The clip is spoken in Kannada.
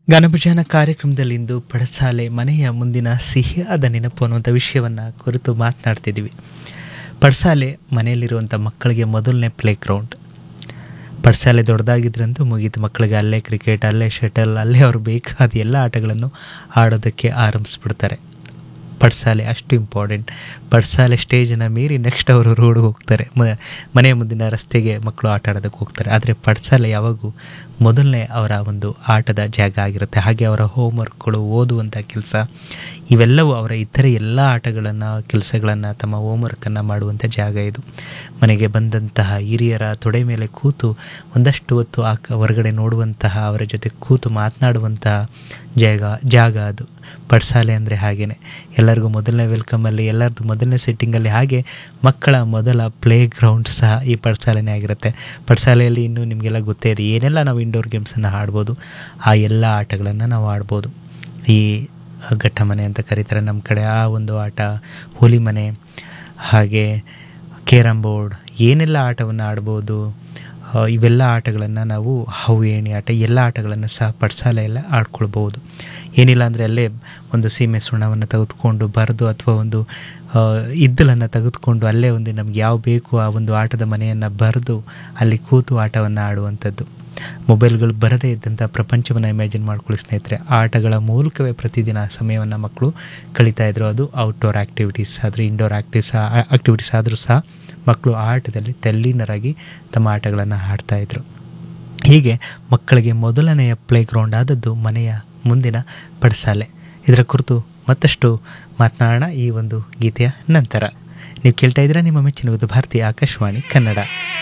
ಗಾನಭಜನ ಕಾರ್ಯಕ್ರಮದಲ್ಲಿಂದು ಪಡಸಾಲೆ ಮನೆಯ ಮುಂದಿನ ಸಿಹಿಯಾದ ನೆನಪು ಅನ್ನುವಂಥ ವಿಷಯವನ್ನು ಕುರಿತು ಮಾತನಾಡ್ತಿದ್ದೀವಿ ಪಡಸಾಲೆ ಮನೆಯಲ್ಲಿರುವಂಥ ಮಕ್ಕಳಿಗೆ ಮೊದಲನೇ ಪ್ಲೇ ಗ್ರೌಂಡ್ ಪಡಸಾಲೆ ದೊಡ್ಡದಾಗಿದ್ರಂತೂ ಮುಗೀತು ಮಕ್ಕಳಿಗೆ ಅಲ್ಲೇ ಕ್ರಿಕೆಟ್ ಅಲ್ಲೇ ಶಟಲ್ ಅಲ್ಲೇ ಅವ್ರು ಬೇಕಾದ ಎಲ್ಲ ಆಟಗಳನ್ನು ಆಡೋದಕ್ಕೆ ಆರಂಭಿಸ್ಬಿಡ್ತಾರೆ ಪಡ್ಸಾಲೆ ಅಷ್ಟು ಇಂಪಾರ್ಟೆಂಟ್ ಪಡ್ಸಾಲೆ ಸ್ಟೇಜನ್ನು ಮೀರಿ ನೆಕ್ಸ್ಟ್ ಅವರು ರೋಡ್ಗೆ ಹೋಗ್ತಾರೆ ಮ ಮನೆಯ ಮುಂದಿನ ರಸ್ತೆಗೆ ಮಕ್ಕಳು ಆಟ ಆಡೋದಕ್ಕೆ ಹೋಗ್ತಾರೆ ಆದರೆ ಪಡ್ಸಾಲೆ ಯಾವಾಗೂ ಮೊದಲನೇ ಅವರ ಒಂದು ಆಟದ ಜಾಗ ಆಗಿರುತ್ತೆ ಹಾಗೆ ಅವರ ಹೋಮ್ವರ್ಕ್ಗಳು ಓದುವಂಥ ಕೆಲಸ ಇವೆಲ್ಲವೂ ಅವರ ಇತರೆ ಎಲ್ಲ ಆಟಗಳನ್ನು ಕೆಲಸಗಳನ್ನು ತಮ್ಮ ಹೋಮ್ವರ್ಕನ್ನು ಮಾಡುವಂಥ ಜಾಗ ಇದು ಮನೆಗೆ ಬಂದಂತಹ ಹಿರಿಯರ ತೊಡೆ ಮೇಲೆ ಕೂತು ಒಂದಷ್ಟು ಹೊತ್ತು ಆ ಹೊರಗಡೆ ನೋಡುವಂತಹ ಅವರ ಜೊತೆ ಕೂತು ಮಾತನಾಡುವಂತಹ ಜಾಗ ಜಾಗ ಅದು ಪಡ್ಸಾಲೆ ಅಂದರೆ ಹಾಗೇನೆ ಎಲ್ಲರಿಗೂ ಮೊದಲನೇ ವೆಲ್ಕಮಲ್ಲಿ ಎಲ್ಲರದ್ದು ಮೊದಲನೇ ಸೆಟ್ಟಿಂಗಲ್ಲಿ ಹಾಗೆ ಮಕ್ಕಳ ಮೊದಲ ಪ್ಲೇ ಗ್ರೌಂಡ್ ಸಹ ಈ ಪಡ್ಸಾಲೆನೇ ಆಗಿರುತ್ತೆ ಪಡ್ಸಾಲೆಯಲ್ಲಿ ಇನ್ನೂ ನಿಮಗೆಲ್ಲ ಗೊತ್ತೇ ಇದೆ ಏನೆಲ್ಲ ನಾವು ಇಂಡೋರ್ ಗೇಮ್ಸನ್ನು ಆಡ್ಬೋದು ಆ ಎಲ್ಲ ಆಟಗಳನ್ನು ನಾವು ಆಡ್ಬೋದು ಈ ಘಟ್ಟ ಮನೆ ಅಂತ ಕರೀತಾರೆ ನಮ್ಮ ಕಡೆ ಆ ಒಂದು ಆಟ ಹುಲಿ ಮನೆ ಹಾಗೆ ಕೇರಮ್ ಬೋರ್ಡ್ ಏನೆಲ್ಲ ಆಟವನ್ನು ಆಡ್ಬೋದು ಆ, ಇವೆಲ್ಲ ಆಟಗಳನ್ನು ನಾವು ಹವು ಏಣಿ ಆಟ ಎಲ್ಲ ಆಟಗಳನ್ನು ಸಹ ಪಡ್ಸಾಲೆಯಲ್ಲ ಆಡ್ಕೊಳ್ಬೋದು ಏನಿಲ್ಲ ಅಂದರೆ ಅಲ್ಲೇ ಒಂದು ಸೀಮೆ ಸುಣ್ಣವನ್ನು ತೆಗೆದುಕೊಂಡು ಬರೆದು ಅಥವಾ ಒಂದು ಆ, ಇದ್ದಲನ್ನು ತೆಗೆದುಕೊಂಡು ಅಲ್ಲೇ ಒಂದು ನಮ್ಗೆ ಯಾವ ಬೇಕು ಆ ಒಂದು ಆಟದ ಮನೆಯನ್ನು ಬರೆದು ಅಲ್ಲಿ ಕೂತು ಆಟವನ್ನು ಆಡುವಂಥದ್ದು ಮೊಬೈಲ್ಗಳು ಬರದೇ ಇದ್ದಂಥ ಪ್ರಪಂಚವನ್ನು ಇಮ್ಯಾಜಿನ್ ಮಾಡ್ಕೊಳ್ಳಿ ಸ್ನೇಹಿತರೆ ಆಟಗಳ ಮೂಲಕವೇ ಪ್ರತಿದಿನ ಸಮಯವನ್ನು ಮಕ್ಕಳು ಕಳೀತಾ ಇದ್ರು ಅದು ಔಟ್ಡೋರ್ ಆ್ಯಕ್ಟಿವಿಟೀಸ್ ಆದರೆ ಇಂಡೋರ್ ಆ್ಯಕ್ಟಿವ್ಸ್ ಆ್ಯಕ್ಟಿವಿಟೀಸ್ ಆದರೂ ಸಹ ಮಕ್ಕಳು ಆ ಆಟದಲ್ಲಿ ತಲ್ಲೀನರಾಗಿ ತಮ್ಮ ಆಟಗಳನ್ನು ಆಡ್ತಾಯಿದ್ರು ಹೀಗೆ ಮಕ್ಕಳಿಗೆ ಮೊದಲನೆಯ ಪ್ಲೇ ಗ್ರೌಂಡ್ ಆದದ್ದು ಮನೆಯ ಮುಂದಿನ ಪಡಸಾಲೆ ಇದರ ಕುರಿತು ಮತ್ತಷ್ಟು ಮಾತನಾಡೋಣ ಈ ಒಂದು ಗೀತೆಯ ನಂತರ ನೀವು ಕೇಳ್ತಾ ಇದ್ದೀರಾ ನಿಮ್ಮ ಮೆಚ್ಚಿನ ಭಾರತೀಯ ಆಕಾಶವಾಣಿ ಕನ್ನಡ